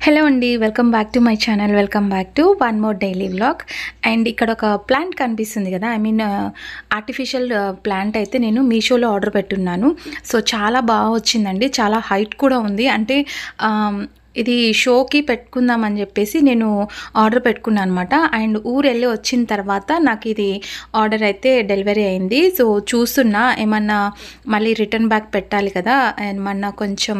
hello అండి welcome back to my channel welcome back to one more daily vlog and ఇక్కడ ఒక plant కనిపిస్తుంది కదా ఐ మీన్ ఆర్టిఫిషియల్ ప్లాంట్ అయితే నేను మీషోలో ఆర్డర్ పెట్టున్నాను సో చాలా బాగా వచ్చిందండి చాలా హైట్ కూడా ఉంది అంటే ఆమ్, ఇది షోకి పెట్టుకుందామని చెప్పేసి నేను ఆర్డర్ పెట్టుకున్నాను అనమాట అండ్ ఊరు వెళ్ళి వచ్చిన తర్వాత నాకు ఇది ఆర్డర్ అయితే డెలివరీ అయింది సో చూస్తున్నా ఏమన్నా మళ్ళీ రిటర్న్ బ్యాక్ పెట్టాలి కదా ఏమన్నా కొంచెం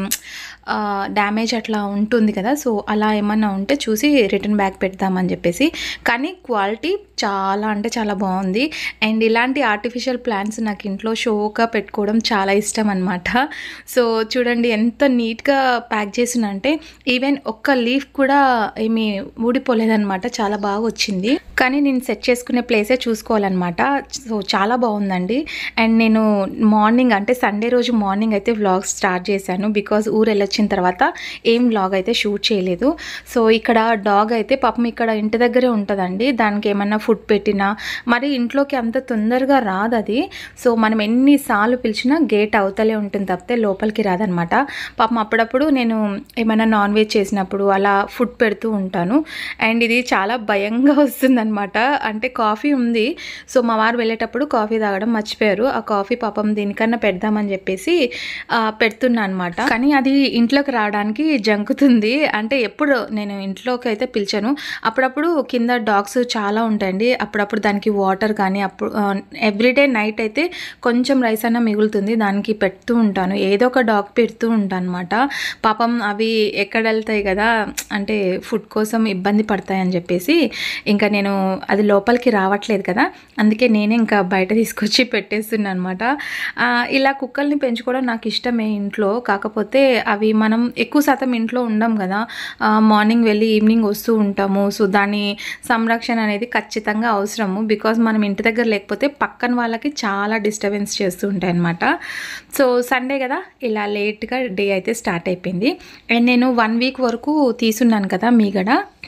డ్యామేజ్ అట్లా ఉంటుంది కదా సో అలా ఏమన్నా ఉంటే చూసి రిటర్న్ బ్యాక్ పెడదామని చెప్పేసి కానీ క్వాలిటీ చాలా అంటే చాలా బాగుంది అండ్ ఇలాంటి ఆర్టిఫిషియల్ ప్లాంట్స్ నాకు ఇంట్లో షోగా పెట్టుకోవడం చాలా ఇష్టం అనమాట సో చూడండి ఎంత నీట్గా ప్యాక్ చేసినంటే ఈవెన్ ఒక్క లీఫ్ కూడా ఏమీ ఊడిపోలేదన్నమాట చాలా బాగా వచ్చింది కానీ నేను సెట్ చేసుకునే ప్లేసే చూసుకోవాలన్నమాట సో చాలా బాగుందండి అండ్ నేను మార్నింగ్ అంటే సండే రోజు మార్నింగ్ అయితే వ్లాగ్ స్టార్ట్ చేశాను బికాజ్ ఊరు వెళ్ళొచ్చిన తర్వాత ఏం వ్లాగ్ అయితే షూట్ చేయలేదు సో ఇక్కడ డాగ్ అయితే పాపం ఇక్కడ ఇంటి దగ్గరే ఉంటుందండి దానికి ఏమన్నా ఫుడ్ పెట్టినా మరి ఇంట్లోకి అంత తొందరగా రాదు అది సో మనం ఎన్నిసార్లు పిలిచినా గేట్ అవతలే ఉంటుంది తప్పితే లోపలికి రాదనమాట పాపం అప్పుడప్పుడు నేను ఏమైనా నాన్ వెజ్ చేసినప్పుడు అలా ఫుడ్ పెడుతూ ఉంటాను అండ్ ఇది చాలా భయంగా వస్తుందన్నమాట అంటే కాఫీ ఉంది సో మా వారు వెళ్ళేటప్పుడు కాఫీ తాగడం మర్చిపోయారు ఆ కాఫీ పాపం దీనికన్నా పెడదామని చెప్పేసి ఆ, పెడుతున్నా అనమాట కానీ అది ఇంట్లోకి రావడానికి జంకుతుంది అంటే ఎప్పుడు నేను ఇంట్లోకి అయితే పిలిచాను అప్పుడప్పుడు కింద డాగ్స్ చాలా ఉంటాయండి అప్పుడప్పుడు దానికి వాటర్ కానీ అప్పుడు ఎవ్రీడే నైట్ అయితే కొంచెం రైస్ అన్న మిగులుతుంది దానికి పెడుతూ ఉంటాను ఏదో ఒక డాగ్ పెడుతూ ఉంటాను అనమాట పాపం అవి ఎక్కడ వెళ్తాయి కదా అంటే ఫుడ్ కోసం ఇబ్బంది పడతాయని చెప్పేసి ఇంకా నేను అది లోపలికి రావట్లేదు కదా అందుకే నేనే ఇంకా బయట తీసుకొచ్చి పెట్టేస్తున్నాను అనమాట ఇలా కుక్కల్ని పెంచుకోవడం నాకు ఇష్టమే ఇంట్లో కాకపోతే అవి మనం ఎక్కువ శాతం ఇంట్లో ఉండం కదా ఆ, మార్నింగ్ వెళ్ళి ఈవినింగ్ వస్తూ ఉంటాము సో దాని సంరక్షణ అనేది ఖచ్చితంగా అవసరము బికాజ్ మనం ఇంటి దగ్గర లేకపోతే పక్కన వాళ్ళకి చాలా డిస్టర్బెన్స్ చేస్తూ ఉంటాయి అనమాట సో సండే కదా ఇలా లేట్గా డే అయితే స్టార్ట్ అయిపోయింది అండ్ నేను వన్ వీక్ వరకు తీసున్నాను కదా మీగడ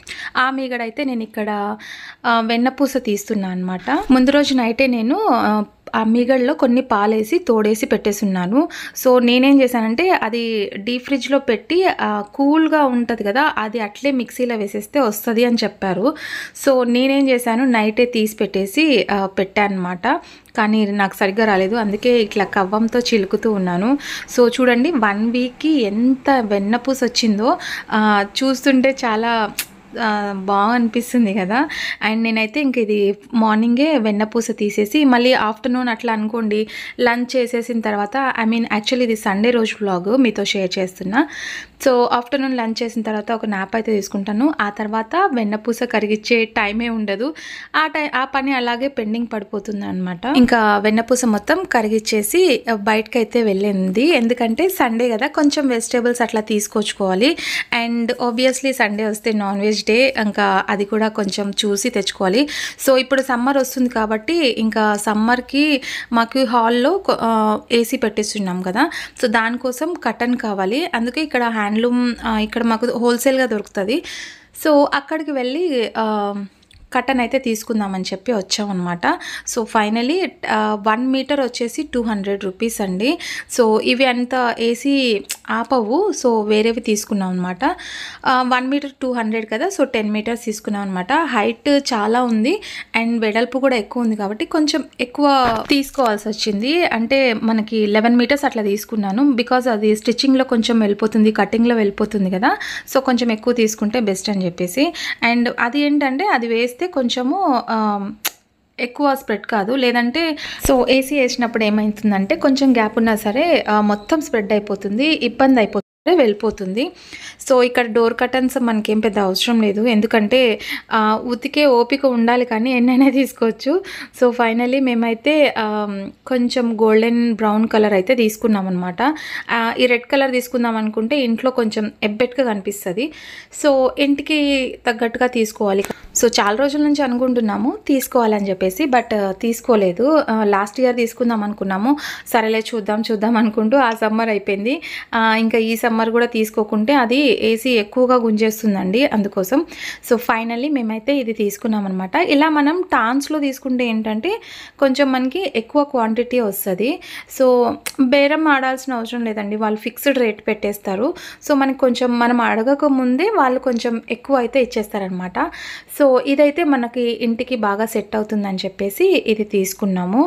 ఆ మీగడ అయితే నేను ఇక్కడ ఆ, వెన్నపూస తీస్తున్నాను అనమాట ముందు రోజు నైటే నేను ఆ, ఆ మీగడలో కొన్ని పాలేసి తోడేసి పెట్టేసున్నాను సో నేనేం చేశానంటే అది డీప్ ఫ్రిడ్జ్లో పెట్టి ఆ, కూల్గా ఉంటుంది కదా అది అట్లే మిక్సీలో వేసేస్తే వస్తుంది అని చెప్పారు సో నేనేం చేశాను నైటే తీసి పెట్టేసి ఆ, పెట్టానమాట కానీ నాకు సరిగ్గా రాలేదు అందుకే ఇట్లా కవ్వంతో చిలుకుతూ ఉన్నాను సో చూడండి వన్ వీక్కి ఎంత వెన్నపూస వచ్చిందో ఆ, చూస్తుంటే చాలా ఆ, బాగా అనిపిస్తుంది కదా అండ్ నేనైతే ఇంక ఇది మార్నింగే వెన్నపూస తీసేసి మళ్ళీ ఆఫ్టర్నూన్ అట్లా అనుకోండి లంచ్ చేసేసిన తర్వాత ఐ మీన్ యాక్చువల్లీ ఇది సండే రోజు వ్లాగ్ మీతో షేర్ చేస్తున్నా సో ఆఫ్టర్నూన్ లంచ్ చేసిన తర్వాత ఒక నాప్ అయితే తీసుకుంటాను ఆ తర్వాత వెన్నపూస కరిగిచ్చే టైమే ఉండదు ఆ టై ఆ పని అలాగే పెండింగ్ పడిపోతుంది అనమాట ఇంకా వెన్నపూస మొత్తం కరిగిచ్చేసి బయటకు అయితే వెళ్ళింది ఎందుకంటే సండే కదా కొంచెం వెజిటేబుల్స్ అట్లా తీసుకొచ్చుకోవాలి అండ్ ఆబ్వియస్లీ సండే వస్తే నాన్ వెజ్ డే ఇంకా అది కూడా కొంచెం చూసి తెచ్చుకోవాలి సో ఇప్పుడు సమ్మర్ వస్తుంది కాబట్టి ఇంకా సమ్మర్కి మాకు హాల్లో ఏసీ పెట్టిస్తున్నాం కదా సో దానికోసం కటన్ కావాలి అందుకే ఇక్కడ హ్యాండ్లూమ్ ఇక్కడ మాకు హోల్సేల్గా దొరుకుతుంది సో అక్కడికి వెళ్ళి ఆ, కటన్ అయితే తీసుకుందామని చెప్పి వచ్చామన్నమాట సో ఫైనలీ వన్ మీటర్ వచ్చేసి టూ హండ్రెడ్ రూపీస్ అండి సో ఇవి అంత ఏసీ ఆపవు సో వేరేవి తీసుకున్నాం అనమాట వన్ మీటర్ టూ హండ్రెడ్ కదా సో టెన్ మీటర్స్ తీసుకున్నాం అనమాట హైట్ చాలా ఉంది అండ్ వెడల్పు కూడా ఎక్కువ ఉంది కాబట్టి కొంచెం ఎక్కువ తీసుకోవాల్సి వచ్చింది అంటే మనకి లెవెన్ మీటర్స్ అట్లా తీసుకున్నాను బికాజ్ అది స్టిచ్చింగ్లో కొంచెం వెళ్ళిపోతుంది కటింగ్లో వెళ్ళిపోతుంది కదా సో కొంచెం ఎక్కువ తీసుకుంటే బెస్ట్ అని చెప్పేసి అండ్ అది ఏంటంటే అది వేస్తే కొంచెము ఆ, ఎక్కువ స్ప్రెడ్ కాదు లేదంటే సో ఏసీ వేసినప్పుడు ఏమవుతుందంటే కొంచెం గ్యాప్ ఉన్నా సరే ఆ, మొత్తం స్ప్రెడ్ అయిపోతుంది ఇబ్బంది అయిపోతుంది వెళ్ళిపోతుంది సో ఇక్కడ డోర్ కర్టన్స్ మనకేం పెద్ద అవసరం లేదు ఎందుకంటే ఆ, ఉతికే ఓపిక ఉండాలి కానీ ఎన్నైనా తీసుకోవచ్చు సో ఫైనలీ మేమైతే ఆ, కొంచెం గోల్డెన్ బ్రౌన్ కలర్ అయితే తీసుకున్నాం అనమాట ఈ రెడ్ కలర్ తీసుకుందాం అనుకుంటే ఇంట్లో కొంచెం ఎబ్బెట్గా కనిపిస్తుంది సో ఇంటికి తగ్గట్టుగా తీసుకోవాలి సో చాలా రోజుల నుంచి అనుకుంటున్నాము తీసుకోవాలని చెప్పేసి బట్ తీసుకోలేదు లాస్ట్ ఇయర్ తీసుకుందాం అనుకున్నాము సరేలే చూద్దాం చూద్దాం అనుకుంటూ ఆ సమ్మర్ అయిపోయింది ఆ, ఇంకా ఈ సమ్మర్ కూడా తీసుకోకుంటే అది ఏసీ ఎక్కువగా గుంజేస్తుందండి అందుకోసం సో ఫైనల్లీ మేమైతే ఇది తీసుకున్నాం అనమాట ఇలా మనం టాన్స్లో తీసుకుంటే ఏంటంటే కొంచెం మనకి ఎక్కువ క్వాంటిటీ వస్తుంది సో బేరం ఆడాల్సిన అవసరం లేదండి వాళ్ళు ఫిక్స్డ్ రేట్ పెట్టేస్తారు సో మనకి కొంచెం మనం అడగక ముందే వాళ్ళు కొంచెం ఎక్కువ అయితే ఇచ్చేస్తారనమాట సో ఇదైతే మనకి ఇంటికి బాగా సెట్ అవుతుందని చెప్పేసి ఇది తీసుకున్నాము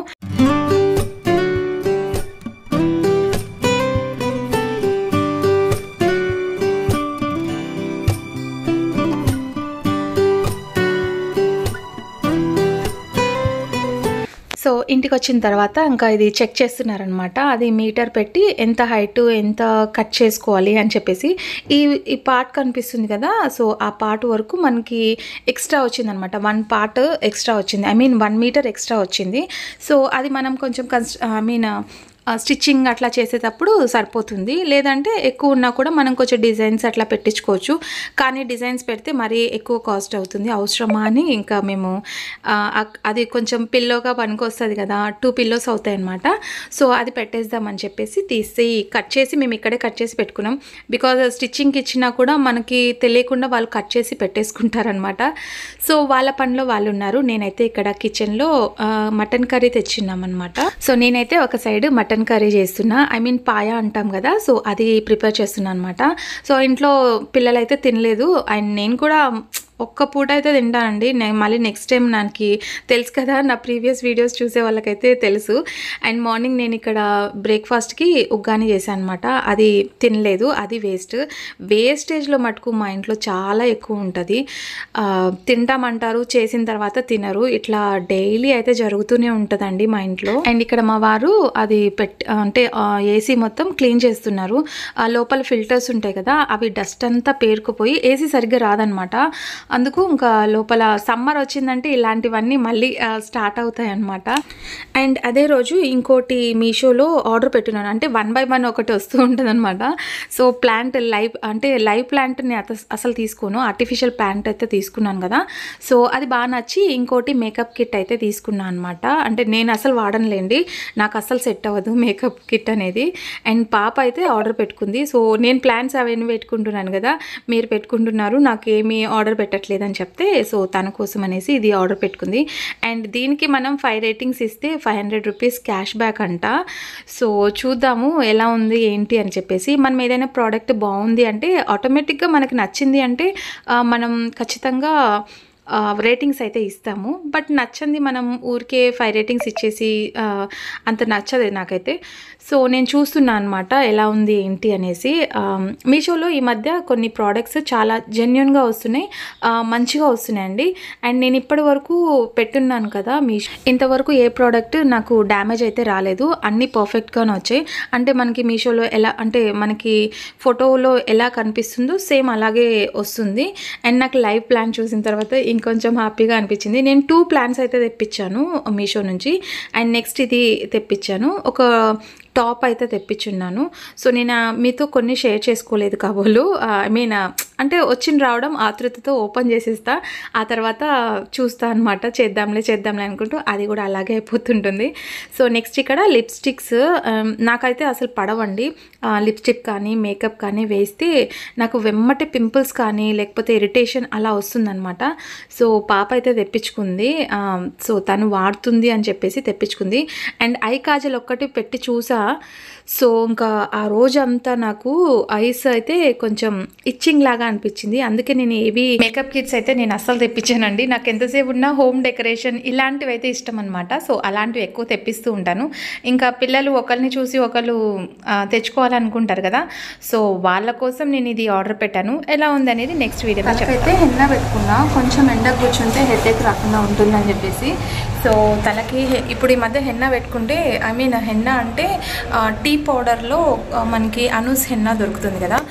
సో ఇంటికి వచ్చిన తర్వాత ఇంకా ఇది చెక్ చేస్తున్నారనమాట అది మీటర్ పెట్టి ఎంత హైట్ ఎంత కట్ చేసుకోవాలి అని చెప్పేసి ఈ ఈ పార్ట్ కనిపిస్తుంది కదా సో ఆ పార్ట్ వరకు మనకి ఎక్స్ట్రా వచ్చిందనమాట వన్ పార్ట్ ఎక్స్ట్రా వచ్చింది I mean one metre extra వచ్చింది సో అది మనం కొంచెం కన్స్ ఐ మీన్ స్టిచ్చింగ్ అట్లా చేసేటప్పుడు సరిపోతుంది లేదంటే ఎక్కువ ఉన్నా కూడా మనం కొంచెం డిజైన్స్ అట్లా పెట్టించుకోవచ్చు కానీ డిజైన్స్ పెడితే మరీ ఎక్కువ కాస్ట్ అవుతుంది అవసరమా అని ఇంకా మేము ఆ, అక్- అది కొంచెం పిల్లోగా పనికొస్తుంది కదా టూ పిల్లోస్ అవుతాయి అనమాట సో అది పెట్టేద్దామని చెప్పేసి తీసి కట్ చేసి మేము ఇక్కడే కట్ చేసి పెట్టుకున్నాం బికాజ్ స్టిచ్చింగ్కి ఇచ్చినా కూడా మనకి తెలియకుండా వాళ్ళు కట్ చేసి పెట్టేసుకుంటారనమాట సో వాళ్ళ పనిలో వాళ్ళు ఉన్నారు నేనైతే ఇక్కడ కిచెన్లో మటన్ కర్రీ తెచ్చిన్నాం అనమాట సో నేనైతే ఒక సైడ్ మటన్ కర్రీ చేస్తున్నా ఐ మీన్ పాయ అంటాం కదా సో అది ప్రిపేర్ చేస్తున్నా అనమాట సో ఇంట్లో పిల్లలైతే తినలేదు అండ్ నేను కూడా ఒక్క పూట అయితే తింటానండి నేను మళ్ళీ నెక్స్ట్ టైం నాకు తెలుసు కదా నా ప్రీవియస్ వీడియోస్ చూసే వాళ్ళకైతే తెలుసు అండ్ మార్నింగ్ నేను ఇక్కడ బ్రేక్ఫాస్ట్కి ఉగ్గాని చేశాను అనమాట అది తినలేదు అది వేస్ట్ వేస్టేజ్లో మటుకు మా ఇంట్లో చాలా ఎక్కువ ఉంటుంది ఆ, తింటామంటారు చేసిన తర్వాత తినరు ఇట్లా డైలీ అయితే జరుగుతూనే ఉంటుందండి మా ఇంట్లో అండ్ ఇక్కడ మా వారు అది పెట్ అంటే ఏసీ మొత్తం క్లీన్ చేస్తున్నారు ఆ లోపల ఫిల్టర్స్ ఉంటాయి కదా అవి డస్ట్ అంతా పేరుకుపోయి ఏసీ సరిగ్గా రాదనమాట అందుకు ఇంకా లోపల సమ్మర్ వచ్చిందంటే ఇలాంటివన్నీ మళ్ళీ స్టార్ట్ అవుతాయి అనమాట అండ్ అదే రోజు ఇంకోటి మీషోలో ఆర్డర్ పెట్టున్నాను అంటే వన్ బై వన్ ఒకటి వస్తూ ఉంటుంది అనమాట సో ప్లాంట్ లైవ్ అంటే లైవ్ ప్లాంట్ని అసలు తీసుకోను ఆర్టిఫిషియల్ ప్లాంట్ అయితే తీసుకున్నాను కదా సో అది బాగా నచ్చి ఇంకోటి మేకప్ కిట్ అయితే తీసుకున్నాను అనమాట అంటే నేను అసలు వాడనులేండి నాకు అసలు సెట్ అవ్వదు మేకప్ కిట్ అనేది అండ్ పాప అయితే ఆర్డర్ పెట్టుకుంది సో నేను ప్లాన్స్ అవన్నీ పెట్టుకుంటున్నాను కదా మీరు పెట్టుకుంటున్నారు నాకు ఏమీ ఆర్డర్ పెట్టట్లేదని చెప్తే సో తన కోసం అనేసి ఇది ఆర్డర్ పెట్టుకుంది అండ్ దీనికి మనం ఫైవ్ రేటింగ్స్ ఇస్తే five hundred rupees cash back అంట సో చూద్దాము ఎలా ఉంది ఏంటి అని చెప్పేసి మనం ఏదైనా ప్రోడక్ట్ బాగుంది అంటే ఆటోమేటిక్గా మనకి నచ్చింది అంటే ఆ, మనం ఖచ్చితంగా రేటింగ్స్ అయితే ఇస్తాము బట్ నచ్చంది మనం ఊరికే ఫైవ్ రేటింగ్స్ ఇచ్చేసి ఆ, అంత నచ్చదు నాకైతే సో నేను చూస్తున్నా అనమాట ఎలా ఉంది ఏంటి అనేసి ఆ, మీషోలో ఈ మధ్య కొన్ని ప్రోడక్ట్స్ చాలా జెన్యున్గా వస్తున్నాయి ఆ, మంచిగా వస్తున్నాయండి అండ్ నేను ఇప్పటి వరకు పెట్టున్నాను కదా మీషో ఇంతవరకు ఏ ప్రోడక్ట్ నాకు డ్యామేజ్ అయితే రాలేదు అన్నీ పర్ఫెక్ట్గానే వచ్చాయి అంటే మనకి మీషోలో ఎలా అంటే మనకి ఫోటోలో ఎలా కనిపిస్తుందో సేమ్ అలాగే వస్తుంది అండ్ నాకు లైవ్ ప్లాన్ చూసిన తర్వాత ఇంకొంచెం హ్యాపీగా అనిపించింది నేను టూ ప్లాన్స్ అయితే తెప్పించాను మీషో నుంచి అండ్ నెక్స్ట్ ఇది తెప్పించాను ఒక టాప్ అయితే తెప్పించున్నాను సో నేను ఆ, మీతో కొన్ని షేర్ చేసుకోలేదు కాబోలు ఐ మీన్ అంటే వచ్చిన రావడం ఆతృతతో ఓపెన్ చేసేస్తా ఆ తర్వాత చూస్తా అనమాట చేద్దాంలే చేద్దాంలే అనుకుంటూ అది కూడా అలాగే అయిపోతుంటుంది సో నెక్స్ట్ ఇక్కడ లిప్స్టిక్స్ నాకైతే అసలు పడవండి లిప్స్టిక్ కానీ మేకప్ కానీ వేస్తే నాకు వెమ్మటి పింపుల్స్ కానీ లేకపోతే ఇరిటేషన్ అలా వస్తుందన్నమాట సో పాప అయితే తెప్పించుకుంది ఆ, సో తను వాడుతుంది అని చెప్పేసి తెప్పించుకుంది అండ్ ఐ కాజల్ ఒక్కటి పెట్టి చూసా సో ఇంకా ఆ రోజంతా నాకు ఐస్ అయితే కొంచెం ఇచ్చింగ్ లాగా అనిపించింది అందుకే నేను ఏవి మేకప్ కిట్స్ అయితే నేను అస్సలు తెప్పించానండి నాకు ఎంతసేపు ఉన్నా హోమ్ డెకరేషన్ ఇలాంటివి అయితే ఇష్టం అనమాట సో అలాంటివి ఎక్కువ తెప్పిస్తూ ఉంటాను ఇంకా పిల్లలు ఒకరిని చూసి ఒకరు ఆ, తెచ్చుకోవాలనుకుంటారు కదా సో వాళ్ళ కోసం నేను ఇది ఆర్డర్ పెట్టాను ఎలా ఉంది అనేది నెక్స్ట్ వీడియోలో అయితే హెన్న పెట్టుకున్నా కొంచెం ఎండ కూర్చుంటే హెడేక్ రాకుండా ఉంటుందని చెప్పేసి సో తలకి హె- ఇప్పుడు ఈ మధ్య హెన్న పెట్టుకుంటే ఐ మీన్ హెన్న అంటే ఆ, టీ పౌడర్లో ఆ, మనకి అనూస్ హెన్న దొరుకుతుంది కదా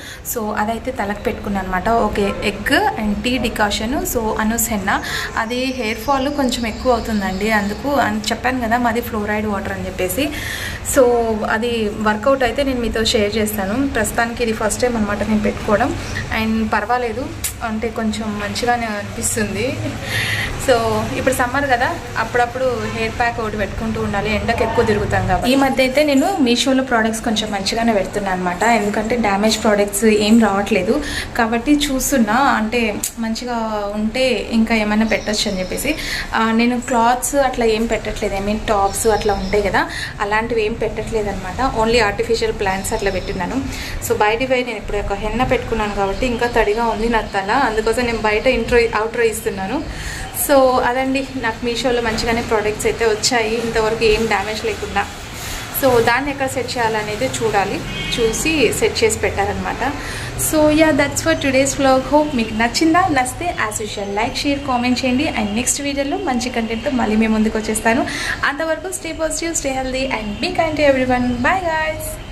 సో అదైతే తలకు పెట్టుకున్నాను అనమాట okay egg and tea decoction so Anoos henna అది హెయిర్ ఫాల్ కొంచెం ఎక్కువ అవుతుందండి అందుకు అని చెప్పాను కదా మాది ఫ్లోరైడ్ వాటర్ అని చెప్పేసి సో అది వర్కౌట్ అయితే నేను మీతో షేర్ చేస్తాను ప్రస్తుతానికి ఇది ఫస్ట్ టైం అనమాట నేను పెట్టుకోవడం అండ్ పర్వాలేదు అంటే కొంచెం మంచిగానే అనిపిస్తుంది సో ఇప్పుడు సమ్మర్ కదా అప్పుడప్పుడు హెయిర్ ప్యాక్ ఒకటి పెట్టుకుంటూ ఉండాలి ఎండకు ఎక్కువ తిరుగుతాం కాబట్టి ఈ మధ్య అయితే నేను మీషోలో ప్రోడక్ట్స్ కొంచెం మంచిగానే పెడుతున్నాను అనమాట ఎందుకంటే డ్యామేజ్ ప్రోడక్ట్స్ ఏం రావట్లేదు కాబట్టి చూస్తున్నా అంటే మంచిగా ఉంటే ఇంకా ఏమైనా పెట్టచ్చు అని చెప్పేసి ఆ, నేను క్లాత్స్ అట్లా ఏం పెట్టట్లేదు ఐ మీన్ టాప్స్ అట్లా ఉంటాయి కదా అలాంటివి ఏం పెట్టట్లేదు అనమాట ఓన్లీ ఆర్టిఫిషియల్ ప్లాంట్స్ అట్లా పెట్టినాను సో బయట పోయి నేను ఇప్పుడు ఒక హెన్న పెట్టుకున్నాను కాబట్టి ఇంకా తడిగా ఉంది నా తల అందుకోసం నేను బయట ఇంట్రో అవుట్రో ఇస్తున్నాను సో అదండి నాకు మీషోలో మంచిగానే ప్రోడక్ట్స్ అయితే వచ్చాయి ఇంతవరకు ఏం డ్యామేజ్ లేకుండా సో దాన్ని ఎక్కడ సెట్ చేయాలనేది చూడాలి చూసి సెట్ చేసి పెట్టారనమాట so ya that's for today's vlog hope మీకు నచ్చిందా నచ్చితే as usual like share comment చేయండి అండ్ నెక్స్ట్ వీడియోలో మంచి కంటెంట్తో మళ్ళీ మేము ముందుకు వచ్చేస్తాను అంతవరకు stay positive stay healthy and be kind to everyone bye guys